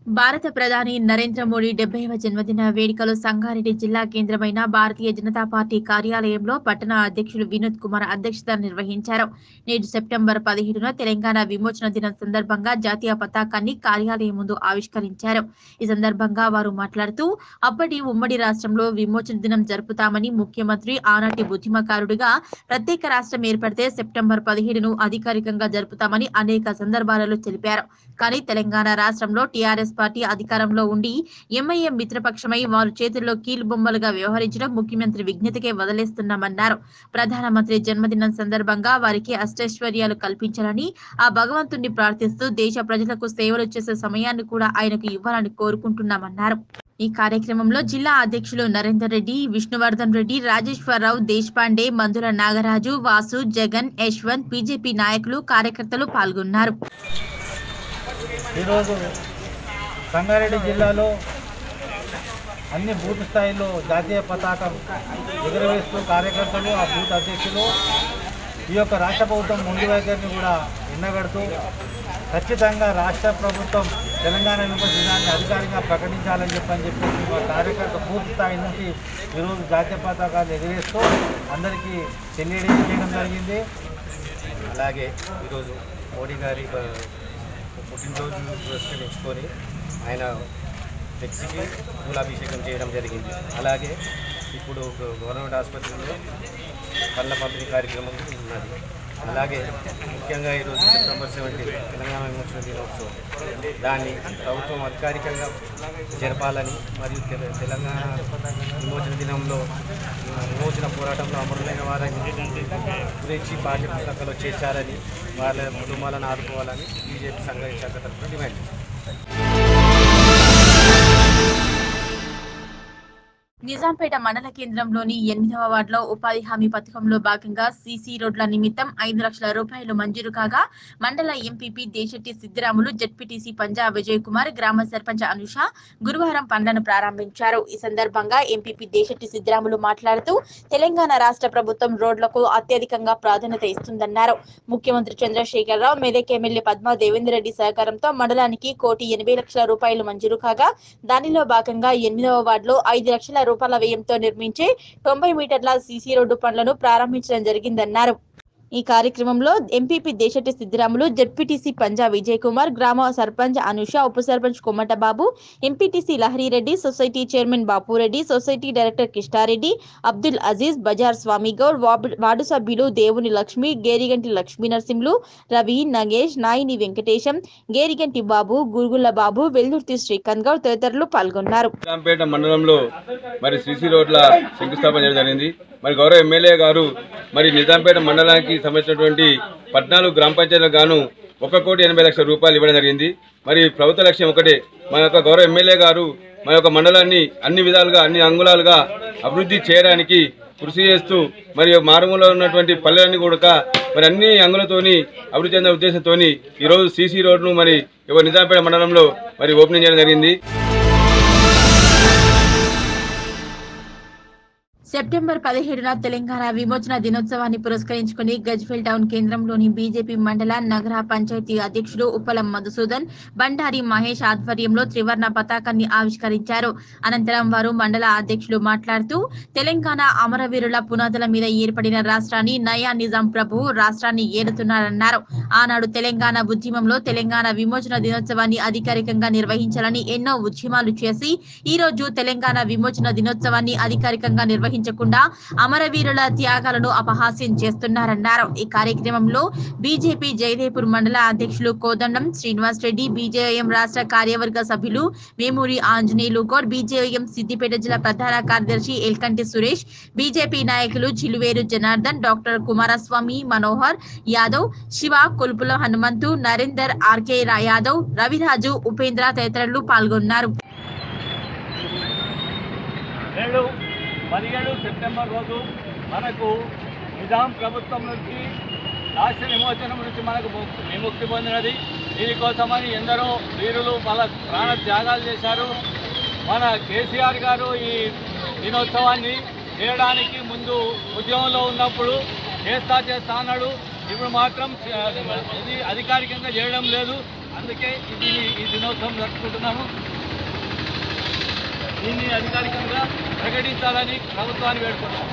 భారత ప్రధాని నరేంద్ర మోడీ డెబ్బైవ జన్మదిన వేడుకలు సంగారెడ్డి జిల్లా కేంద్రమైన భారతీయ జనతా పార్టీ కార్యాలయంలో పట్టణ అధ్యక్షులు వినోద్ కుమార్ అధ్యక్షత నిర్వహించారు నేడు సెప్టెంబర్ పదిహేడున తెలంగాణ విమోచన దినం సందర్భంగా జాతీయ పతాకాన్ని కార్యాలయం ముందు ఆవిష్కరించారు ఈ సందర్భంగా వారు మాట్లాడుతూ అప్పటి ఉమ్మడి రాష్ట్రంలో విమోచన దినం జరుపుతామని ముఖ్యమంత్రి ఆనాటి బుద్ధిమకారుడిగా ప్రత్యేక రాష్ట్రం ఏర్పడితే సెప్టెంబర్ పదిహేడును అధికారికంగా జరుపుతామని అనేక సందర్భాలలో తెలిపారు కానీ తెలంగాణ రాష్ట్రంలో టీఆర్ఎస్ పార్టీ అధికారంలో ఉండి ఎంఐఎం మిత్రపక్షమై వారు చేతుల్లో కీలు బొమ్మలుగా వ్యవహరించడం ముఖ్యమంత్రి విజ్ఞతకే వదిలేస్తున్నామన్నారు ప్రధానమంత్రి జన్మదినం సందర్భంగా వారికి అష్టైశ్వర్యాలు కల్పించాలని ఆ భగవంతుణ్ణి ప్రార్థిస్తూ దేశ ప్రజలకు సేవలు చేసే సమయాన్ని కూడా ఆయనకు ఇవ్వాలని కోరుకుంటున్నామన్నారు ఈ కార్యక్రమంలో జిల్లా అధ్యక్షులు నరేందర్ రెడ్డి విష్ణువర్ధన్ రెడ్డి రాజేశ్వరరావు దేశపాండే మందుల నాగరాజు వాసు జగన్ యశ్వంత్ బీజేపీ నాయకులు కార్యకర్తలు పాల్గొన్నారు ఈరోజు సంగారెడ్డి జిల్లాలో అన్ని బూత్ స్థాయిలో జాతీయ పతాకం ఎగురవేస్తూ కార్యకర్తలు ఆ బూత్ అధ్యక్షులు ఈ యొక్క రాష్ట్ర ప్రభుత్వం ముందు వైఖరిని కూడా ఎండగడుతూ ఖచ్చితంగా రాష్ట్ర ప్రభుత్వం తెలంగాణ విభజనాన్ని అధికారికంగా ప్రకటించాలని చెప్పని చెప్పేసి మా కార్యకర్త బూత్ స్థాయి నుంచి ఈరోజు జాతీయ పతాకాలు ఎగిరేస్తూ అందరికీ తెలియజేయడం జరిగింది అలాగే ఈరోజు మోడీ గారి బ- పుట్టినరోజు పురస్కరించుకొని ఆయన ఫ్లెక్సీకి పూలాభిషేకం చేయడం జరిగింది అలాగే ఇప్పుడు గ- గవర్నమెంట్ ఆసుపత్రిలో పళ్ళ పంపిణీ కార్యక్రమం ఉన్నది అలాగే ముఖ్యంగా ఈరోజు సెప్టెంబర్ సెవెంటీన్ తెలంగాణ విమోచన దినోత్సవం దాన్ని ప్రభుత్వం అధికారికంగా జరపాలని మరియు తెల- తెలంగాణ విమోచన దినంలో విమోచన పోరాటంలో అమరులైన వారిని గురించి పాఠ్య పుస్తకాలు చేర్చాలని వాళ్ళ కుటుంబాలను ఆదుకోవాలని బీజేపీ సంఘ శాఖ తరఫున డిమాండ్ చేస్తారు నిజాంపేట మండల కేంద్రంలోని ఎనిమిదవ వార్డులో ఉపాధి హామీ పథకంలో భాగంగా సీసీ రోడ్ల నిమిత్తం ఐదు లక్షల రూపాయలు మంజూరు కాగా మండల ఎంపీపీ దేశెట్టి సిద్దిరాములు జడ్పీటీసీ పంజాబ్ విజయ్ కుమార్ గ్రామ సర్పంచ్ అనుష గురువారం పనులను ప్రారంభించారు ఈ సందర్భంగా ఎంపీపీ దేశెట్టి సిద్దిరాములు మాట్లాడుతూ తెలంగాణ రాష్ట్ర ప్రభుత్వం రోడ్లకు అత్యధికంగా ప్రాధాన్యత ఇస్తుందన్నారు ముఖ్యమంత్రి చంద్రశేఖరరావు మెదక్ ఎమ్మెల్యే పద్మా దేవేందర్ రెడ్డి సహకారంతో మండలానికి కోటి ఎనభై లక్షల రూపాయలు మంజూరు కాగా దానిలో భాగంగా ఎనిమిదవ వార్డులో ఐదు లక్షల రూపాయల వ్యయంతో నిర్మించే తొంభై మీటర్ల సీసీ రోడ్డు పనులను ప్రారంభించడం జరిగిందన్నారు ఈ కార్యక్రమంలో ఎంపీపీ దేశటి సిద్దిరాములు జడ్పీటీసీ పంజా విజయ్ కుమార్ గ్రామ సర్పంచ్ అనుష ఉప sarpanch Kommata Babu MPTC Laharireddy society chairman Bapureddy society director Kistareddy Abdul Aziz Bazar Swamy Goud ward- ward సభ్యులు దేవుని లక్ష్మి గేరిగంటి లక్ష్మీ నరసింహులు రవి నగేష్ నాయిని వెంకటేశం గేరిగంటి బాబు గురుగుల బాబు వెల్లుర్తి శ్రీకాంత్ గౌడ్ తదితరులు పాల్గొన్నారు నిజాంపేట మండలంలో మరి సిసి రోడ్ల శంకుస్థాపన చేయడం జరిగింది మరి గౌరవ ఎమ్మెల్యే గారు మరి నిజాంపేట మండలానికి సంబంధించినటువంటి పద్నాలుగు గ్రామ పంచాయతీలకు గాను ఒక కోటి ఎనభై లక్షల రూపాయలు ఇవ్వడం జరిగింది మరి ప్రభుత్వ లక్ష్యం ఒకటే మన యొక్క గౌరవ ఎమ్మెల్యే గారు మన యొక్క మండలాన్ని అన్ని విధాలుగా అన్ని అంగుళాలుగా అభివృద్ధి చేయడానికి కృషి చేస్తూ మరి మారుమూలలో ఉన్నటువంటి పల్లెలన్నీ కూడా మరి అన్ని అంగులతోని అభివృద్ధి చెందిన ఉద్దేశంతో ఈరోజు సీసీ రోడ్ను మరి ఇవ్వ నిజాంపేట మండలంలో మరి ఓపెనింగ్ చేయడం జరిగింది సెప్టెంబర్ పదిహేడున తెలంగాణ విమోచన దినోత్సవాన్ని పురస్కరించుకుని గజ్వేల్ టౌన్ కేంద్రంలోని బీజేపీ మండల నగర పంచాయతీ అధ్యక్షుడు ఉప్పలం మధుసూదన్ బండారి మహేష్ ఆధ్వర్యంలో త్రివర్ణ పతాకాన్ని ఆవిష్కరించారు అనంతరం వారు మండల అధ్యక్షులు మాట్లాడుతూ తెలంగాణ అమరవీరుల పునాదుల మీద ఏర్పడిన రాష్ట్రాన్ని నయా నిజాం ప్రభువు రాష్ట్రాన్ని ఏలుతున్నారన్నారు ఆనాడు తెలంగాణ ఉద్యమంలో తెలంగాణ విమోచన దినోత్సవాన్ని అధికారికంగా నిర్వహించాలని ఎన్నో ఉద్యమాలు చేసి ఈ రోజు తెలంగాణ విమోచన దినోత్సవాన్ని అధికారికంగా నిర్వహించకుండా అమరవీరుల త్యాగాలను అపహాస్యం చేస్తున్నారన్నారు ఈ కార్యక్రమంలో బీజేపీ జయదేపూర్ మండల అధ్యక్షులు కోదండం శ్రీనివాస్ రెడ్డి బీజేఎం రాష్ట్ర కార్యవర్గ సభ్యులు వేమూరి ఆంజనేయులు గౌడ్ బీజేఎం సిద్దిపేట జిల్లా ప్రధాన కార్యదర్శి ఎల్కంటి సురేష్ బీజేపీ నాయకులు చిలువేరు జనార్దన్ డాక్టర్ కుమారస్వామి మనోహర్ యాదవ్ శివ కొల్పుల హనుమంతు నరేందర్ ఆర్కే రా- యాదవ్ రవిరాజు ఉపేంద్ర తదితరులు పాల్గొన్నారు నేడు పదిహేడు సెప్టెంబర్ రోజు మనకు నిజాం ప్రభుత్వం నుంచి రాష్ట్ర విమోచనం నుంచి మనకు ము- విముక్తి పొందినది దీనికోసమని ఎందరో వీరులు వాళ్ళ ప్రాణ త్యాగాలు చేశారు మన కేసీఆర్ గారు ఈ దినోత్సవాన్ని చేయడానికి ముందు ఉద్యమంలో ఉన్నప్పుడు చేస్తా చేస్తా అన్నాడు ఇప్పుడు మాత్రం చే- ఇది అధికారికంగా చేయడం లేదు అందుకే ఇది ఈ దినోత్సవం జరుపుకుంటున్నాము దీన్ని అధికారికంగా ప్రకటించాలని ప్రభుత్వాన్ని వేడుకుంటున్నాము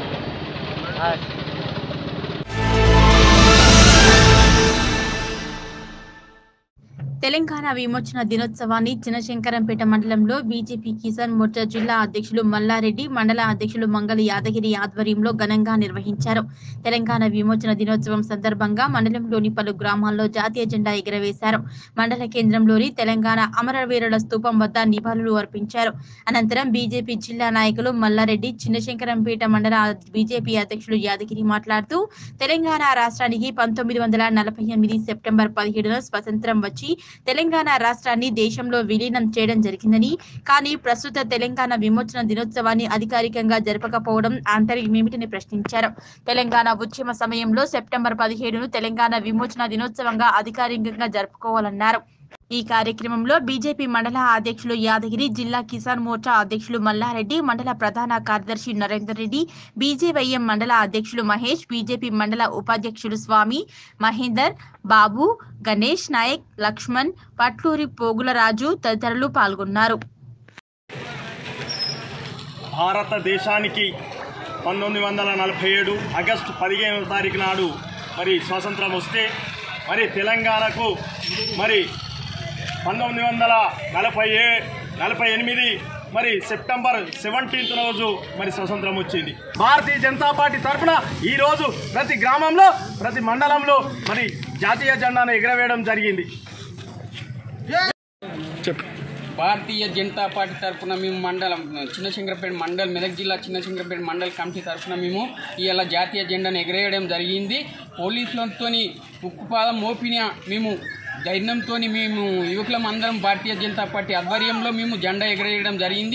తెలంగాణ విమోచన దినోత్సవాన్ని చినశంకరంపేట మండలంలో బీజేపీ కిసాన్ మోర్చా జిల్లా అధ్యక్షులు మల్లారెడ్డి మండల అధ్యక్షులు మంగళ యాదగిరి ఆధ్వర్యంలో ఘనంగా నిర్వహించారు తెలంగాణ విమోచన దినోత్సవం సందర్భంగా మండలంలోని పలు గ్రామాల్లో జాతీయ జెండా ఎగురవేశారు మండల కేంద్రంలోని తెలంగాణ అమరవీరుల స్తూపం వద్ద నివాళులు అర్పించారు అనంతరం బీజేపీ జిల్లా నాయకులు మల్లారెడ్డి చిన్నశంకరంపేట మండల బీజేపీ అధ్యక్షులు యాదగిరి మాట్లాడుతూ తెలంగాణ రాష్ట్రానికి పంతొమ్మిది వందల నలభై ఎనిమిది సెప్టెంబర్ పదిహేడున స్వతంత్రం వచ్చి తెలంగాణ రాష్ట్రాన్ని దేశంలో విలీనం చేయడం జరిగిందని కానీ ప్రస్తుత తెలంగాణ విమోచన దినోత్సవాన్ని అధికారికంగా జరపకపోవడం ఆంతర్యమేమిటని ప్రశ్నించారు తెలంగాణ ఉద్యమ సమయంలో సెప్టెంబర్ పదిహేడును తెలంగాణ విమోచన దినోత్సవంగా అధికారికంగా జరుపుకోవాలన్నారు ఈ కార్యక్రమంలో బీజేపీ మండల అధ్యక్షులు యాదగిరి జిల్లా కిసాన్ మోర్చా అధ్యక్షులు మల్లారెడ్డి మండల ప్రధాన కార్యదర్శి నరేందర్ రెడ్డి బీజేవైఎం మండల అధ్యక్షులు మహేష్ బీజేపీ మండల ఉపాధ్యక్షులు స్వామి మహేందర్ బాబు గణేష్ నాయక్ లక్ష్మణ్ పట్లూరి పోగులరాజు తదితరులు పాల్గొన్నారు భారతదేశానికి పంతొమ్మిది వందల నలభై ఏడు ఆగస్టు పదిహేనవ తారీఖు నాడు మరి స్వాతంత్రం వస్తే మరి తెలంగాణకు మరి పంతొమ్మిది వందల నలభై ఏ నలభై ఎనిమిది మరి సెప్టెంబర్ సెవెంటీన్త్ రోజు మరి స్వతంత్రం వచ్చింది భారతీయ జనతా పార్టీ తరఫున ఈ రోజు ప్రతి గ్రామంలో ప్రతి మండలంలో మరి జాతీయ జెండాను ఎగరవేయడం జరిగింది భారతీయ జనతా పార్టీ తరఫున మేము మండలం చిన్నశంకరపేట మండల్ మెదక్ జిల్లా చిన్నశంకరపేట మండల్ కమిటీ తరఫున మేము ఇవాళ జాతీయ జెండాను ఎగరేయడం జరిగింది పోలీసులతోని ఉక్కుపాదం మోపిన మేము ధైర్యంతో మేము యువకులం అందరం భారతీయ జనతా పార్టీ ఆధ్వర్యంలో మేము జెండా ఎగరేయడం జరిగింది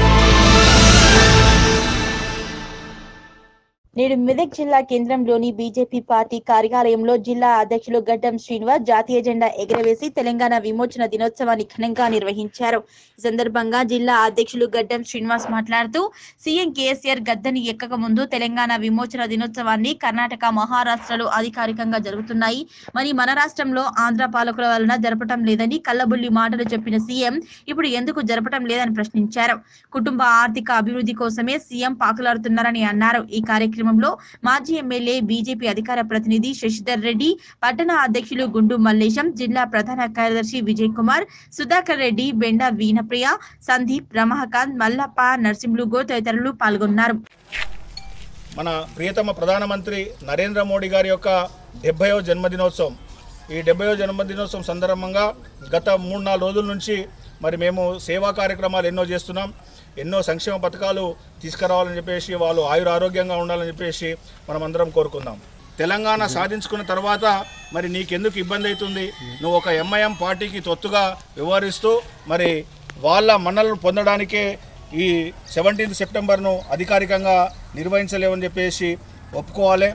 నేడు మెదక్ జిల్లా కేంద్రంలోని బీజేపీ పార్టీ కార్యాలయంలో జిల్లా అధ్యక్షులు గడ్డం శ్రీనివాస్ జాతీయ జెండా ఎగరవేసి తెలంగాణ విమోచన దినోత్సవాన్ని ఘనంగా నిర్వహించారు ఈ సందర్భంగా జిల్లా అధ్యక్షులు గడ్డం శ్రీనివాస్ మాట్లాడుతూ సీఎం కేసీఆర్ గద్దెని ఎక్కక ముందు తెలంగాణ విమోచన దినోత్సవాన్ని కర్ణాటక మహారాష్ట్రలో అధికారికంగా జరుగుతున్నాయి మరి మన రాష్ట్రంలో ఆంధ్ర పాలకుల వలన జరపటం లేదని కల్లబుల్లి మాటలు చెప్పిన సీఎం ఇప్పుడు ఎందుకు జరపటం లేదని ప్రశ్నించారు కుటుంబ ఆర్థిక అభివృద్ధి కోసమే సీఎం పాకులాడుతున్నారని అన్నారు ఈ కార్యక్రమంలో మాజీ ఎమ్మెల్యే బీజేపీ అధికార ప్రతినిధి శశిధర్ రెడ్డి పట్టణ అధ్యక్షులు గుండు మల్లేశం జిల్లా ప్రధాన కార్యదర్శి విజయ్ కుమార్ సుధాకర్ రెడ్డి బెండ వీణప్రియ సందీప్ రమహకాంత్ మల్లప్ప నరసింహులుగో తదితరులు పాల్గొన్నారు మన ప్రియతమ ప్రధానమంత్రి నరేంద్ర మోడీ గారి యొక్క డెబ్బయో జన్మదినోత్సవం ఈ డెబ్బయో జన్మదినోత్సవం సందర్భంగా గత మూడు నాలుగు రోజుల నుంచి మరి మేము సేవా కార్యక్రమాలు ఎన్నో చేస్తున్నాం ఎన్నో సంక్షేమ పథకాలు తీసుకురావాలని చెప్పేసి వాళ్ళు ఆయుర ఆరోగ్యంగా ఉండాలని చెప్పేసి మనం అందరం కోరుకుందాం తెలంగాణ సాధించుకున్న తర్వాత మరి నీకెందుకు ఇబ్బంది అవుతుంది నువ్వు ఒక ఎంఐఎం పార్టీకి తొత్తుగా వ్యవహరిస్తూ మరి వాళ్ళ మన్నలను పొందడానికే ఈ సెవెంటీన్త్ సెప్టెంబర్ను అధికారికంగా నిర్వహించలేమని చెప్పేసి ఒప్పుకోవాలి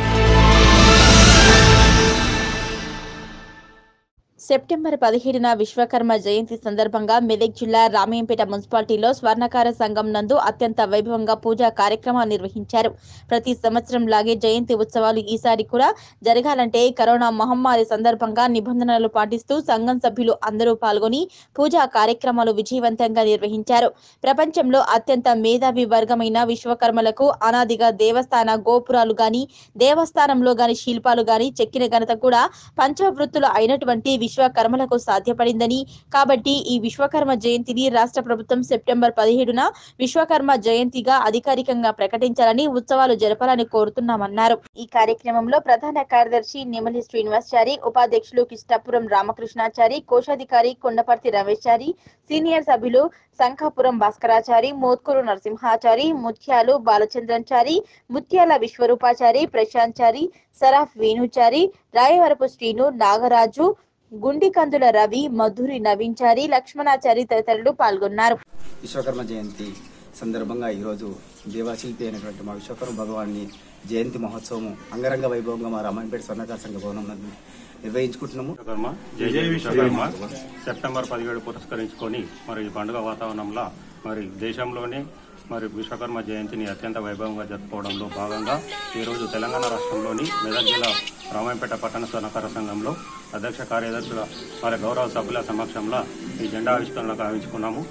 సెప్టెంబర్ పదిహేడున విశ్వకర్మ జయంతి సందర్భంగా మెదక్ జిల్లా రామయ్యంపేట మున్సిపాలిటీలో స్వర్ణకార సంఘం నందు అత్యంత వైభవంగా పూజా కార్యక్రమాలు నిర్వహించారు ప్రతి సంవత్సరం లాగే జయంతి ఉత్సవాలు ఈసారి కూడా జరగాలంటే కరోనా మహమ్మారి సందర్భంగా నిబంధనలు పాటిస్తూ సంఘం సభ్యులు అందరూ పాల్గొని పూజా కార్యక్రమాలు విజయవంతంగా నిర్వహించారు ప్రపంచంలో అత్యంత మేధావి వర్గమైన విశ్వకర్మలకు అనాదిగా దేవస్థాన గోపురాలు గాని దేవస్థానంలో గాని శిల్పాలు గాని చెక్కిన ఘనత కూడా పంచవృత్తులు అయినటువంటి విశ్వకర్మలకు సాధ్యపడిందని కాబట్టి ఈ విశ్వకర్మ జయంతిని రాష్ట్ర ప్రభుత్వం సెప్టెంబర్ పదిహేడున విశ్వకర్మ జయంతిగా అధికారికంగా ప్రకటించాలని ఉత్సవాలు జరపాలని కోరుతున్నామన్నారు ఈ కార్యక్రమంలో ప్రధాన కార్యదర్శి నిమలి శ్రీనివాసాచారి ఉపాధ్యక్షులు కిష్టాపురం రామకృష్ణాచారి కోశాధికారి కొండపర్తి రమేశారి సీనియర్ సభ్యులు శంఖాపురం భాస్కరాచారి మోత్కూరు నరసింహాచారి ముత్యాలు బాలచంద్రంచారి ముత్యాల విశ్వరూపాచారి ప్రశాంత్చారి సరాఫ్ వేణుచారి రాయవరపు శ్రీను నాగరాజు గుండికందుల రవి మధురి నవీన్చారి లక్ష్మణాచారి తదితరులు పాల్గొన్నారు విశ్వకర్మ జయంతి సందర్భంగా ఈరోజు దేవాశిల్పి అయినటువంటి మా విశ్వకర్మ భగవాన్ని జయంతి మహోత్సవం అంగరంగ వైభవంగా మా రామాయణపేట స్వర్ణకార సంఘ భవనం నందు నిర్వహించుకుంటున్నాము విశ్వకర్మ జై జై విశ్వకర్మ సెప్టెంబర్ పదిహేడు పురస్కరించుకొని మరి ఈ పండుగ వాతావరణంలో మరి దేశంలోనే మరి విశ్వకర్మ జయంతిని అత్యంత వైభవంగా జరుపుకోవడంలో భాగంగా ఈరోజు తెలంగాణ రాష్ట్రంలోని మెదక్ జిల్లా రామాయంపేట పట్టణ స్వర్ణకార సంఘంలో అధ్యక్ష కార్యదర్శుల మరి గౌరవ సభ్యుల సమక్షంలో ఈ జెండా ఆవిష్కరణ గావించుకున్నాము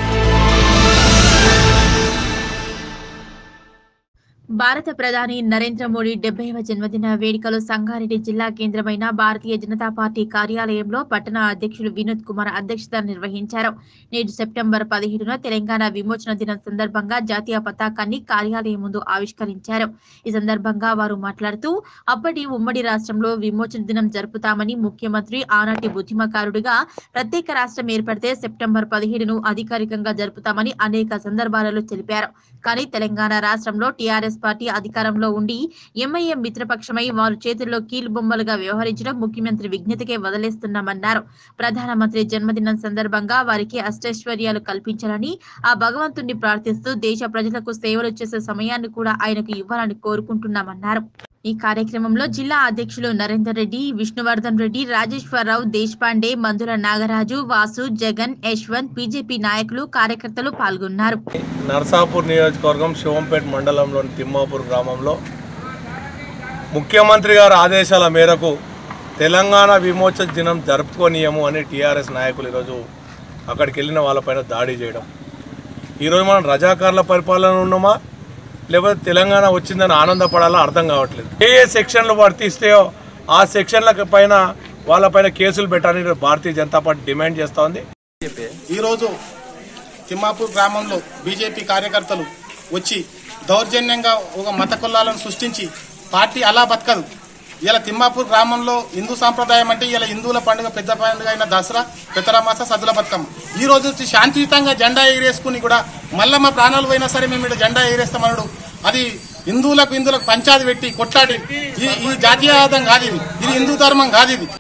భారత ప్రధాని నరేంద్ర మోడీ డెబ్బైవ జన్మదిన వేడుకలు సంగారెడ్డి జిల్లా కేంద్రమైన భారతీయ జనతా పార్టీ కార్యాలయంలో పట్టణ అధ్యక్షులు వినోద్ కుమార్ అధ్యక్షత నిర్వహించారు నేడు సెప్టెంబర్ పదిహేడున తెలంగాణ విమోచన దినం సందర్భంగా జాతీయ పతాకాన్ని కార్యాలయం ముందు ఆవిష్కరించారు ఈ సందర్భంగా వారు మాట్లాడుతూ అప్పటి ఉమ్మడి రాష్ట్రంలో విమోచన దినం జరుపుతామని ముఖ్యమంత్రి ఆనాటి బుద్ధిమకారుడిగా ప్రత్యేక రాష్ట్రం ఏర్పడితే సెప్టెంబర్ పదిహేడును అధికారికంగా జరుపుతామని అనేక సందర్భాలలో తెలిపారు కానీ తెలంగాణ రాష్ట్రంలో టీఆర్ఎస్ పార్టీ అధికారంలో ఉండి ఎంఐఎం మిత్రపక్షమై వారు చేతుల్లో కీలు బొమ్మలుగా వ్యవహరించడం ముఖ్యమంత్రి విజ్ఞతకే వదిలేస్తున్నామన్నారు ప్రధానమంత్రి జన్మదినం సందర్భంగా వారికి అష్టైశ్వర్యాలు కల్పించాలని ఆ భగవంతుణ్ణి ప్రార్థిస్తూ దేశ ప్రజలకు సేవలు చేసే సమయాన్ని కూడా ఆయనకు ఇవ్వాలని కోరుకుంటున్నామన్నారు ఈ కార్యక్రమంలో జిల్లా అధ్యక్షులు నరేందర్ రెడ్డి విష్ణువర్ధన్ రెడ్డి రాజేశ్వరరావు దేశపాండే మందుల నాగరాజు వాసు జగన్ యశ్వంత్ బీజేపీ నాయకులు కార్యకర్తలు పాల్గొన్నారు నర్సాపూర్ నియోజకవర్గం శివంపేట మండలంలోని తిమ్మాపూర్ గ్రామంలో ముఖ్యమంత్రి గారి ఆదేశాల మేరకు తెలంగాణ విమోచన దినం జరుపుకోనీయము అని టీఆర్ఎస్ నాయకులు ఈరోజు అక్కడికి వెళ్ళిన వాళ్ళపైన దాడి చేయడం ఈరోజు మనం రజాకారుల పరిపాలన ఉన్నామా లేకపోతే తెలంగాణ వచ్చిందని ఆనందపడాలో అర్థం కావట్లేదు ఏ ఏ సెక్షన్లు వర్తిస్తాయో ఆ సెక్షన్ల పైన వాళ్ళపైన కేసులు పెట్టాలని భారతీయ జనతా పార్టీ డిమాండ్ చేస్తూ ఉంది ఈరోజు తిమ్మాపూర్ గ్రామంలో బీజేపీ కార్యకర్తలు వచ్చి దౌర్జన్యంగా ఒక మత కులాలను సృష్టించి పార్టీ అలా బతకదు ఇలా తిమ్మాపూర్ గ్రామంలో హిందూ సాంప్రదాయం అంటే ఇలా హిందువుల పండుగ పెద్ద పండుగ అయిన దసరా పెద్దరమాస సద్దుల బతుకమ్మ ఈ రోజు వచ్చి శాంతియుతంగా జెండా ఎగిరేసుకుని కూడా మళ్ళా మా ప్రాణాలు పోయినా సరే మేము ఇక్కడ జెండా ఎగిరేస్తామన్నాడు అది హిందువులకు హిందువులకు పంచాది పెట్టి కొట్లాడి ఈ ఈ జాతీయవాదం కాదు ఇది ఇది హిందూ ధర్మం కాదు ఇది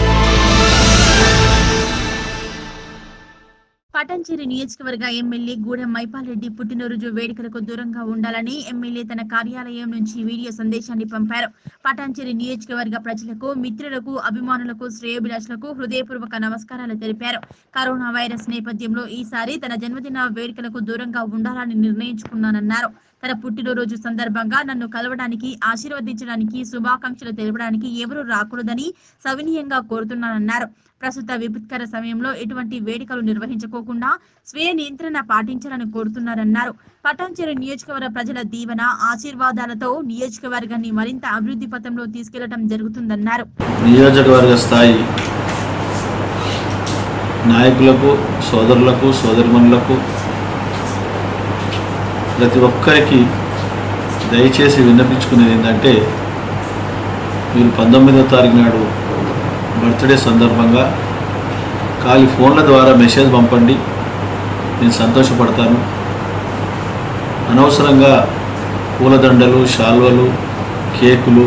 పటంచేరి నియోజకవర్గ ఎమ్మెల్యే గూడెం మైపాల్ రెడ్డి పుట్టినరోజు వేడుకలకు దూరంగా ఉండాలని ఎమ్మెల్యే తన కార్యాలయం నుంచి వీడియో సందేశాన్ని పంపారు పటాన్చేరి నియోజకవర్గ ప్రజలకు మిత్రులకు అభిమానులకు శ్రేయోభిలాషులకు హృదయపూర్వక నమస్కారాలు తెలిపారు కరోనా వైరస్ నేపథ్యంలో ఈసారి తన జన్మదిన వేడుకలకు దూరంగా ఉండాలని నిర్ణయించుకున్నానన్నారు తన పుట్టినరోజు సందర్భంగా నన్ను కలవడానికి ఆశీర్వదించడానికి శుభాకాంక్షలు తెలపడానికి ఎవరూ రాకూడదని సవినీయంగా కోరుతున్నానన్నారు ప్రస్తుత విపత్కర సమయంలో ఎటువంటి వేడుకలు నిర్వహించుకోకుండా స్వీయ నియంత్రణ పాటించాలని కోరుతున్నారన్నారు పటాన్చెరు నియోజకవర్గ ప్రజల దీవెన ఆశీర్వాదాలతో నియోజకవర్గాన్ని మరింత అభివృద్ధి పథంలో తీసుకెళ్లడం జరుగుతుందన్నారు నియోజకవర్గ స్థాయి నాయకులకు సోదరులకు సోదరిమణులకు ప్రతి ఒక్కరికి దయచేసి విన్నపించుకునేది ఏంటంటే మీరు పంతొమ్మిదో తారీఖు నాడు బర్త్డే సందర్భంగా ఖాళీ ఫోన్ల ద్వారా మెసేజ్ పంపండి నేను సంతోషపడతాను అనవసరంగా పూలదండలు శాల్వలు కేకులు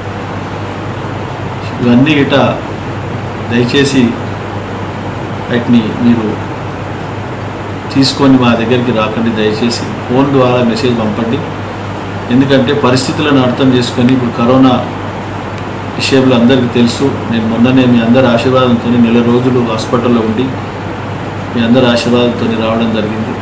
ఇవన్నీ గిట దయచేసి వాటిని మీరు తీసుకొని మా దగ్గరికి రాకండి దయచేసి ఫోన్ ద్వారా మెసేజ్ పంపండి ఎందుకంటే పరిస్థితులను అర్థం చేసుకొని ఇప్పుడు కరోనా విషయంలో అందరికీ తెలుసు నేను మొన్ననే మీ అందరి ఆశీర్వాదంతో నెల రోజులు హాస్పిటల్లో ఉండి మీ అందరి ఆశీర్వాదంతో రావడం జరిగింది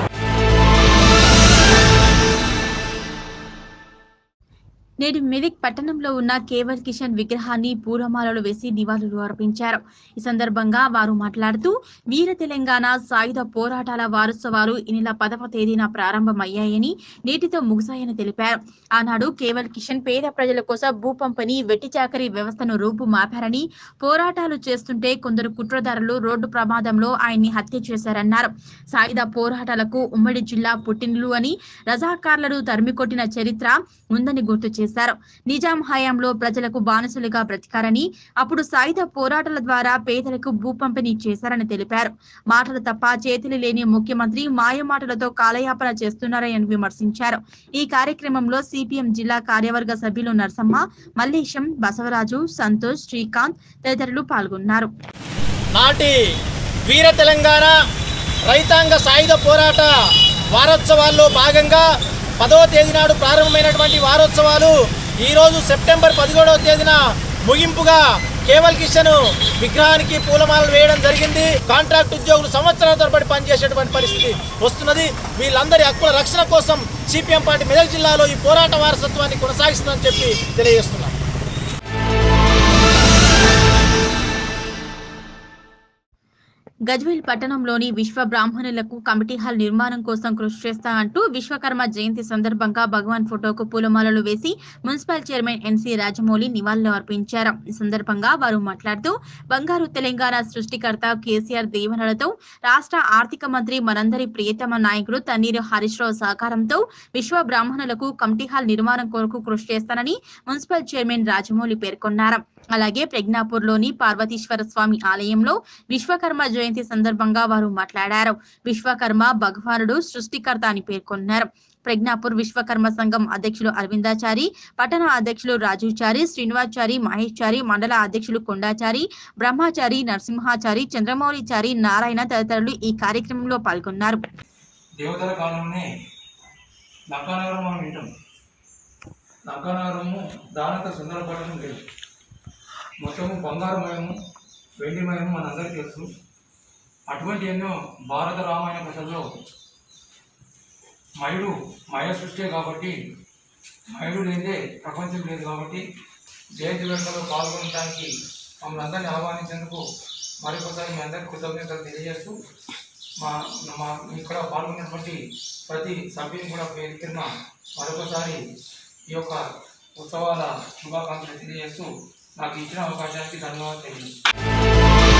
నేడు మెదక్ పట్టణంలో ఉన్న కేవల్ కిషన్ విగ్రహాన్ని పూలమాలలు వేసి నివాళులు అర్పించారు ఈ సందర్భంగా వారు మాట్లాడుతూ వీర తెలంగాణ సాయుధ పోరాటాల వారోత్సవాలు ఈ నెల పదవ తేదీన ప్రారంభమయ్యాయని నేటితో ముగిశాయని తెలిపారు ఆనాడు కేవల్ కిషన్ పేద ప్రజల కోసం భూ పంపిణీ వెట్టి చాకరీ వ్యవస్థను రూపుమాపారని పోరాటాలు చేస్తుంటే కొందరు కుట్రదారులు రోడ్డు ప్రమాదంలో ఆయన్ని హత్య చేశారన్నారు సాయుధ పోరాటాలకు ఉమ్మడి జిల్లా పుట్టినలు అని రజాకార్లను తరిమికొట్టిన చరిత్ర ఉందని గుర్తు చేశారు నిజాం హయాంలో ప్రజలకు బానిసలుగా బ్రతికారని అప్పుడు సాయుధ పోరాటాల ద్వారా పేదలకు భూ పంపిణీ చేశారని తెలిపారు మాటలు తప్ప చేతులు లేని ముఖ్యమంత్రి మాయమాటలతో కాలయాపన చేస్తున్నారని విమర్శించారు ఈ కార్యక్రమంలో సిపిఎం జిల్లా కార్యవర్గ సభ్యులు నరసమ్మ మల్లేశం బసవరాజు సంతోష్ శ్రీకాంత్ తదితరులు పాల్గొన్నారు నాటి వీర తెలంగాణ రైతాంగ సాయుధ పోరాట వారోత్సవాల్లో భాగంగా పదవ తేదీ నాడు ప్రారంభమైనటువంటి వారోత్సవాలు ఈరోజు సెప్టెంబర్ పదిహేడవ తేదీన ముగింపుగా కేవల్ కిషన్ విగ్రహానికి పూలమాలలు వేయడం జరిగింది కాంట్రాక్ట్ ఉద్యోగులు సంవత్సరాల తరబడి పనిచేసేటువంటి పరిస్థితి వస్తున్నది వీళ్ళందరి హక్కుల రక్షణ కోసం సిపిఎం పార్టీ మెదక్ జిల్లాలో ఈ పోరాట వారసత్వాన్ని కొనసాగిస్తుందని చెప్పి తెలియజేస్తున్నాం గజ్వేల్ పట్టణంలోని విశ్వ బ్రాహ్మణులకు కమిటీ హాల్ నిర్మాణం కోసం కృషి చేస్తా అంటూ విశ్వకర్మ జయంతి సందర్భంగా భగవాన్ ఫోటోకు పూలమాలలు వేసి మున్సిపల్ చైర్మన్ ఎన్సీ రాజమౌళి నివాళులు అర్పించారు ఈ సందర్భంగా వారు మాట్లాడుతూ బంగారు తెలంగాణ సృష్టికర్త కేసీఆర్ దీవెనలతో రాష్ట్ర ఆర్థిక మంత్రి మనందరి ప్రియతమ నాయకుడు తన్నీరు హరీష్ రావు సహకారంతో విశ్వ బ్రాహ్మణులకు కమిటీ హాల్ నిర్మాణం కొరకు కృషి చేస్తానని మున్సిపల్ చైర్మన్ రాజమౌళి పేర్కొన్నారు అలాగే ప్రజ్ఞాపూర్లోని పార్వతీశ్వర స్వామి ఆలయంలో విశ్వకర్మ జయంతి సందర్భంగా వారు మాట్లాడారు విశ్వకర్మ భగవానుడు సృష్టికర్త అని పేర్కొన్నారు ప్రజ్ఞాపూర్ విశ్వకర్మ సంఘం అధ్యక్షులు అరవిందాచారి పట్టణ అధ్యక్షులు రాజుచారి శ్రీనివాచారి మహేశ్చారి మండల అధ్యక్షులు కొండాచారి బ్రహ్మాచారి నరసింహాచారి చంద్రమౌళిచారి నారాయణ తదితరులు ఈ కార్యక్రమంలో పాల్గొన్నారు దేవతల కాలంలోనే లంకానగరం మనం వింటాం లంకానగరము దానంత సుందరపడడం లేదు మొత్తము బంగారుమయము వెండిమయము మనందరికీ తెలుసు అటువంటి ఎన్నో భారత రామాయణ కథల్లో మయుడు మయ సృష్టి కాబట్టి మయుడు లేదే ప్రపంచం లేదు కాబట్టి జయంతి వేడుకలో పాల్గొనడానికి మమ్మల్ని అందరినీ ఆహ్వానించేందుకు మరొకసారి మీ అందరికీ కృతజ్ఞతలు తెలియజేస్తూ మా మా ఇక్కడ పాల్గొన్నటువంటి ప్రతి సభ్యుని కూడా పేరున మరొకసారి ఈ యొక్క ఉత్సవాల శుభాకాంక్షలు తెలియజేస్తూ నాకు ఇచ్చిన అవకాశానికి ధన్యవాదాలు తెలియజేస్తాను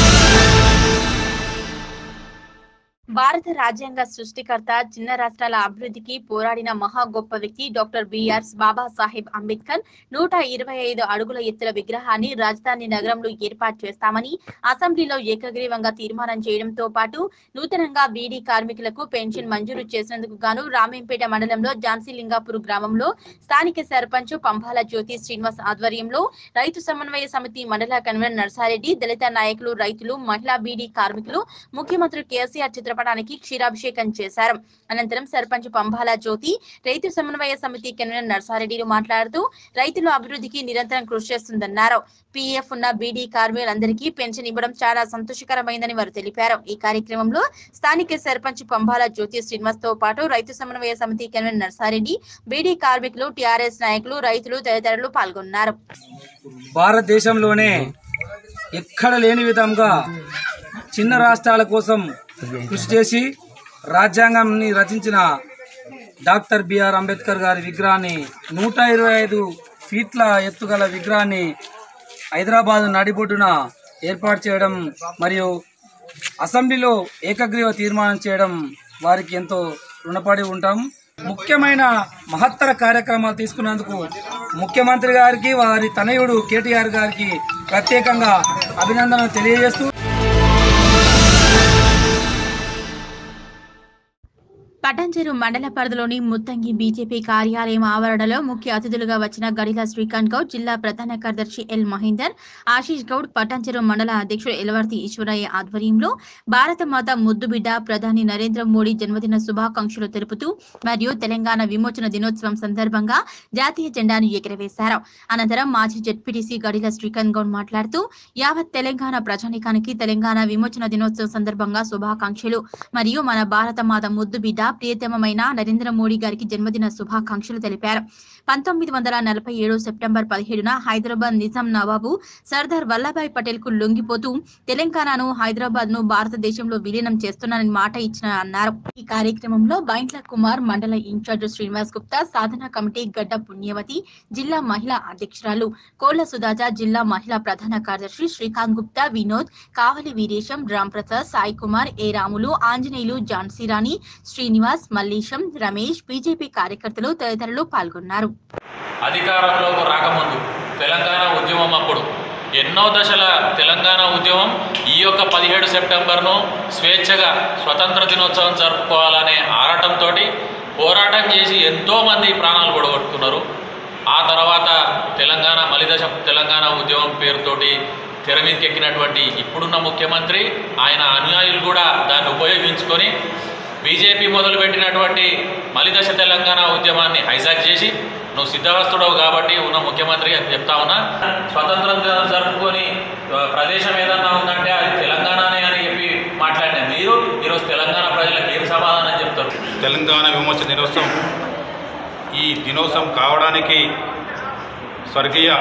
భారత రాజ్యాంగ సృష్టికర్త చిన్న రాష్ట్రాల అభివృద్ధికి పోరాడిన మహా గొప్ప వ్యక్తి డాక్టర్ బిఆర్ బాబాసాహెబ్ అంబేద్కర్ నూట ఇరవై ఐదు అడుగుల ఎత్తుల విగ్రహాన్ని రాజధాని నగరంలో ఏర్పాటు చేస్తామని అసెంబ్లీలో ఏకగ్రీవంగా తీర్మానం చేయడంతో పాటు నూతనంగా బీడీ కార్మికులకు పెన్షన్ మంజూరు చేసినందుకు గాను రామేంపేట మండలంలో ఝాన్సీ లింగాపూర్ గ్రామంలో స్థానిక సర్పంచ్ పంపాల జ్యోతి శ్రీనివాస్ ఆధ్వర్యంలో రైతు సమన్వయ సమితి మండల కన్వీనర్ నర్సారెడ్డి దళిత నాయకులు రైతులు మహిళా బీడీ కార్మికులు ముఖ్యమంత్రి కేసీఆర్ చిత్రపటానికి క్షీరాభిషేకం చేశారు అనంతరం సర్పంచ్ పంబాల జ్యోతి రైతు సమన్వయ సమితి కన్వీనర్ నర్సారెడ్డిలు మాట్లాడుతూ రైతుల అభివృద్ధికి నిరంతరం కృషి చేస్తుందన్నారు పీఎఫ్ ఉన్న బీడీ కార్మికులందరికీ పెన్షన్ ఇవ్వడం చాలా సంతోషకరమైందని వారు తెలిపారు ఈ కార్యక్రమంలో స్థానిక సర్పంచ్ పంబాల జ్యోతి శ్రీనివాస్ తో పాటు రైతు సమన్వయ సమితి కన్వీనర్ నర్సారెడ్డి బీడీ కార్మికులు టీఆర్ఎస్ నాయకులు రైతులు తదితరులు పాల్గొన్నారు భారతదేశంలోనే ఎక్కడ లేని విధంగా చిన్న రాష్ట్రాల కోసం కృషి చేసి రాజ్యాంగాన్ని రచించిన డాక్టర్ బిఆర్ అంబేద్కర్ గారి విగ్రహాన్ని నూట ఇరవై ఐదు ఫీట్ల ఎత్తుగల విగ్రహాన్ని హైదరాబాద్ నడిబొడ్డున ఏర్పాటు చేయడం మరియు అసెంబ్లీలో ఏకగ్రీవ తీర్మానం చేయడం వారికి ఎంతో రుణపడి ఉంటాం ముఖ్యమైన మహత్తర కార్యక్రమాలు తీసుకున్నందుకు ముఖ్యమంత్రి గారికి వారి తనయుడు కేటీఆర్ గారికి ప్రత్యేకంగా అభినందనలు తెలియజేస్తూ పటంచెరు మండల పరిధిలోని ముత్తంగి బీజేపీ కార్యాలయం ఆవరణలో ముఖ్య అతిథులుగా వచ్చిన గడిల శ్రీకాంత్ గౌడ్ జిల్లా ప్రధాన కార్యదర్శి ఎల్ మహేందర్ ఆశీష్ గౌడ్ పటంచెరు మండల అధ్యక్షుడు ఎలవర్తి ఈశ్వరయ్య ఆధ్వర్యంలో భారత మాత ముద్దుబిడ్డ ప్రధాని నరేంద్ర మోడీ జన్మదిన శుభాకాంక్షలు తెలుపుతూ మరియు తెలంగాణ విమోచన దినోత్సవం సందర్భంగా జాతీయ జెండాను ఎగురవేశారు అనంతరం మాజీ జెడ్పీటీసీ గడిల శ్రీకాంత్ గౌడ్ మాట్లాడుతూ యావత్ తెలంగాణ ప్రజానికానికి తెలంగాణ విమోచన దినోత్సవం సందర్భంగా శుభాకాంక్షలు మరియు మన భారత మాత ముద్దు బిడ్డ ప్రియతమమైన నరేంద్ర మోడీ గారికి జన్మదిన శుభాకాంక్షలు తెలిపారు పంతొమ్మిది వందల నలభై ఏడు సెప్టెంబర్ పదిహేడున హైదరాబాద్ నిజాం నవాబు సర్దార్ వల్లభాయ్ పటేల్ కు లొంగిపోతూ తెలంగాణను హైదరాబాద్ ను భారతదేశంలో విలీనం చేస్తున్నానని మాట ఇచ్చిన అన్నారు ఈ కార్యక్రమంలో బైంట్ల కుమార్ మండల ఇన్ఛార్జ్ శ్రీనివాస్ గుప్తా సాధన కమిటీ గడ్డ పుణ్యవతి జిల్లా మహిళా అధ్యక్షురాలు కోళ్ల సుధాజ జిల్లా మహిళా ప్రధాన కార్యదర్శి శ్రీకాంత్ గుప్తా వినోద్ కావలి వీరేశం రామ్ ప్రసాద్ సాయి కుమార్ ఏ రాములు ఆంజనేయులు ఝాన్సీరాణి శ్రీనివాస్ మల్లేశం రమేష్ బీజేపీ కార్యకర్తలు తదితరులు పాల్గొన్నారు అధికారంలోకి రాకముందు తెలంగాణ ఉద్యమం అప్పుడు ఎన్నో దశల తెలంగాణ ఉద్యమం ఈ యొక్క పదిహేడు సెప్టెంబర్ను స్వేచ్ఛగా స్వతంత్ర దినోత్సవం జరుపుకోవాలనే ఆరాటంతో పోరాటం చేసి ఎంతోమంది ప్రాణాలు కూడగొట్టుకున్నారు ఆ తర్వాత తెలంగాణ మలిదశ తెలంగాణ ఉద్యమం పేరుతోటి తెర మీదకి ఎక్కినటువంటి ఇప్పుడున్న ముఖ్యమంత్రి ఆయన అనుయాయులు కూడా దాన్ని ఉపయోగించుకొని బీజేపీ మొదలుపెట్టినటువంటి మలిదశ తెలంగాణ ఉద్యమాన్ని హైజాక్ చేసి నువ్వు సిద్ధహస్తుడవు కాబట్టి ఉన్న ముఖ్యమంత్రి అని చెప్తా ఉన్నా స్వతంత్రం దినం జరుపుకొని ఆ, ప్రదేశం ఏదన్నా ఉందంటే అది తెలంగాణనే అని చెప్పి మాట్లాడిన మీరు ఈరోజు తెలంగాణ ప్రజలకు ఏం సమాధానం చెప్తారు తెలంగాణ విమోచన దినోత్సవం ఈ దినోత్సవం కావడానికి స్వర్గీయ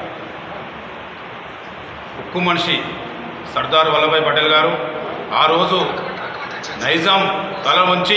ఉక్కు మనిషి సర్దార్ వల్లభాయ్ పటేల్ గారు ఆ రోజు నైజాం తల వంచి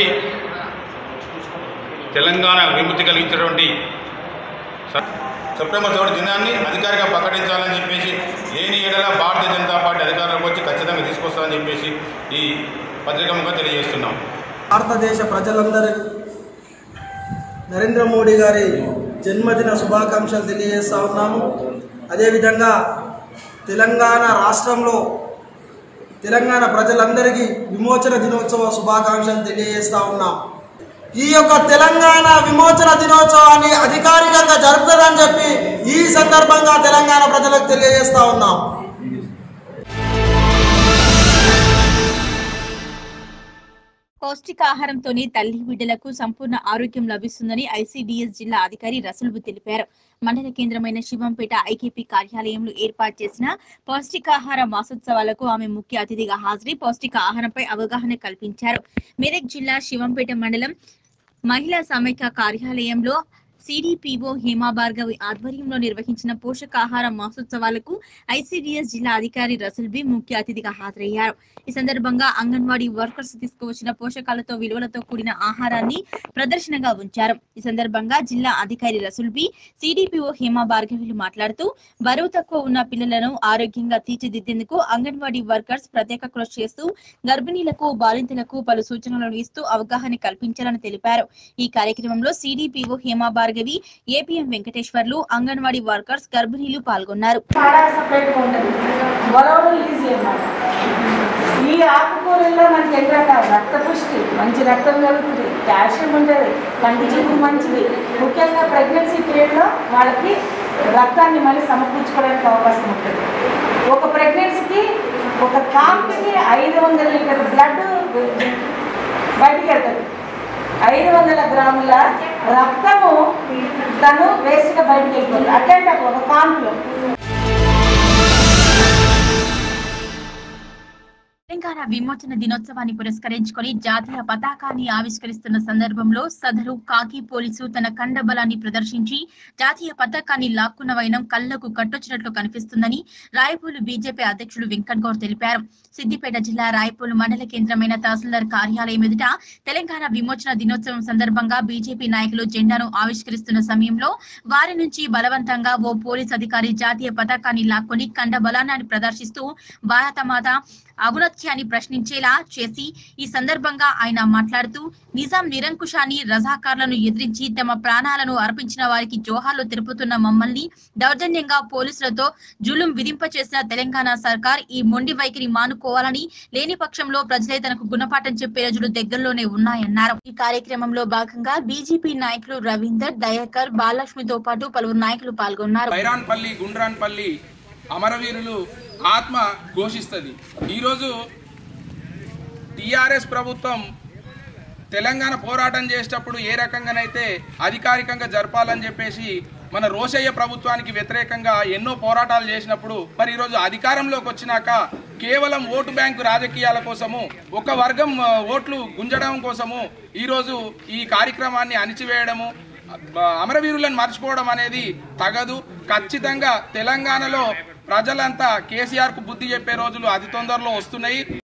తెలంగాణ విముక్తి కలిగించినటువంటి స- సెప్టెంబర్ చోటు దినాన్ని అధికారిగా ప్రకటించాలని చెప్పేసి లేని ఏడల భారతీయ జనతా పార్టీ అధికారంలోకి వచ్చి ఖచ్చితంగా తీసుకొస్తామని చెప్పేసి ఈ పత్రికముగా తెలియజేస్తున్నాం భారతదేశ ప్రజలందరూ నరేంద్ర మోడీ గారి జన్మదిన శుభాకాంక్షలు తెలియజేస్తా ఉన్నాము అదేవిధంగా తెలంగాణ రాష్ట్రంలో తెలంగాణ ప్రజలందరికీ విమోచన దినోత్సవ శుభాకాంక్షలు తెలియజేస్తా ఉన్నాం ఈ యొక్క తెలంగాణ విమోచన దినోత్సవాన్ని అధికారికంగా జరుపుతుందని చెప్పి ఈ సందర్భంగా తెలంగాణ ప్రజలకు తెలియజేస్తా ఉన్నాం పౌష్టికాహారంతోనే తల్లి బిడ్డలకు సంపూర్ణ ఆరోగ్యం లభిస్తుందని ఐసీడీఎస్ జిల్లా అధికారి రసూల్బు తెలిపారు మండల కేంద్రమైన శివంపేట ఐకేపీ కార్యాలయంలో ఏర్పాటు చేసిన పౌష్టికాహార మాసోత్సవాలకు ఆమె ముఖ్య అతిథిగా హాజరై పౌష్టిక ఆహారంపై అవగాహన కల్పించారు మెదక్ జిల్లా శివంపేట మండలం మహిళా సమైక్య కార్యాలయంలో సిడిపిఓ హేమా భార్గవి ఆధ్వర్యంలో నిర్వహించిన పోషకాహార మాసోత్సవాలకు ఐసీడీఎస్ జిల్లా అధికారి రసూల్ బి ముఖ్య అతిథిగా హాజరయ్యారు ఈ సందర్భంగా అంగన్వాడీ వర్కర్స్ తీసుకువచ్చిన పోషకాలతో విలువలతో కూడిన ఆహారాన్ని ప్రదర్శనగా ఉంచారు ఈ సందర్భంగా జిల్లా అధికారి రసూల్ బి సిడిపిఓ హేమా భార్గవిలు మాట్లాడుతూ బరువు తక్కువ ఉన్న పిల్లలను ఆరోగ్యంగా తీర్చిదిద్దేందుకు అంగన్వాడీ వర్కర్స్ ప్రత్యేక కృషి చేస్తూ గర్భిణీలకు బాలింతలకు పలు సూచనలను ఇస్తూ అవగాహన కల్పించాలని తెలిపారు ఈ కార్యక్రమంలో CDPO Hema Bhargavi APM Venkateswarlu Anganwadi workers గర్భిణీలు పాల్గొన్నారు చాలా సపరేట్గా ఉంటుంది గొడవలు ఈజీ అన్నమాట ఈ ఆకుకూరల్లో మనకి ఎన్ని రకాలు రక్త పుష్టి మంచి రక్తం కలుగుతుంది కాల్షియం ఉంటుంది కంటి చూపు మంచిది ముఖ్యంగా ప్రెగ్నెన్సీ పీరియడ్లో వాళ్ళకి రక్తాన్ని మళ్ళీ సమకూర్చుకోవడానికి అవకాశం ఉంటుంది ఒక ప్రెగ్నెన్సీకి ఒక కాంపికి ఐదు వందల లీటర్ బ్లడ్ బయటికి వెళ్తుంది ఐదు వందల గ్రాముల రక్తము తను వేస్ట్గా బయటికి వెళ్ళిపోతుంది అట్లాంటి ఒక కాంపులో తెలంగాణ విమోచన దినోత్సవాన్ని పురస్కరించుకొని జాతీయ పతాకాన్ని ఆవిష్కరిస్తున్న సందర్భంలో సదరు కాకి పోలీసు తన కండబలాన్ని ప్రదర్శించి జాతీయ పతాకాన్ని లాక్కున్న వైనం కళ్లకు కట్టొచ్చినట్లు కనిపిస్తుందని రాయపూలు బీజేపీ అధ్యక్షులు వెంకట్ గౌడ్ తెలిపారు సిద్దిపేట జిల్లా రాయపూలు మండల కేంద్రమైన తహసీల్దార్ కార్యాలయం ఎదుట తెలంగాణ విమోచన దినోత్సవం సందర్భంగా బీజేపీ నాయకులు జెండాను ఆవిష్కరిస్తున్న సమయంలో వారి నుంచి బలవంతంగా ఓ పోలీస్ అధికారి జాతీయ పతాకాన్ని లాక్కొని కండబలాన్ని ప్రదర్శిస్తూ భారతమాత ఔన్నత్యాన్ని ప్రశ్నించేలా చేసి ఈ సందర్భంగా ఆయన మాట్లాడుతూ నిజాం నిరంకుశాన్ని రజాకార్లను ఎదిరించి తమ ప్రాణాలను అర్పించిన వారికి జోహార్లు తెలుపుతున్న మమ్మల్ని దౌర్జన్యంగా పోలీసులతో జులుం విధింపచేసిన తెలంగాణ సర్కార్ ఈ మొండి వైఖరి మానుకోవాలని లేని పక్షంలో ప్రజలే తనకు గుణపాఠం చెప్పే రోజులు దగ్గరలోనే ఉన్నాయన్నారు ఈ కార్యక్రమంలో భాగంగా బీజేపీ నాయకులు రవీందర్ దయాకర్ బాలలక్ష్మితో పాటు పలువురు నాయకులు పాల్గొన్నారు బైరాన్పల్లి గుండ్రాన్పల్లి అమరవీరులు ఆత్మ ఘోషిస్తుంది ఈరోజు టీఆర్ఎస్ ప్రభుత్వం తెలంగాణ పోరాటం చేసేటప్పుడు ఏ రకంగానైతే అధికారికంగా జరపాలని చెప్పేసి మన రోషయ్య ప్రభుత్వానికి వ్యతిరేకంగా ఎన్నో పోరాటాలు చేసినప్పుడు మరి ఈరోజు అధికారంలోకి వచ్చినాక కేవలం ఓటు బ్యాంకు రాజకీయాల కోసము ఒక వర్గం ఆ, ఓట్లు గుంజడం కోసము ఈరోజు ఈ కార్యక్రమాన్ని అణిచివేయడము బ- అమరవీరులను మర్చిపోవడం అనేది తగదు ఖచ్చితంగా తెలంగాణలో ప్రజలంతా కేసీఆర్ కు బుద్ధి చెప్పే రోజులు అతి తొందరలో వస్తున్నాయి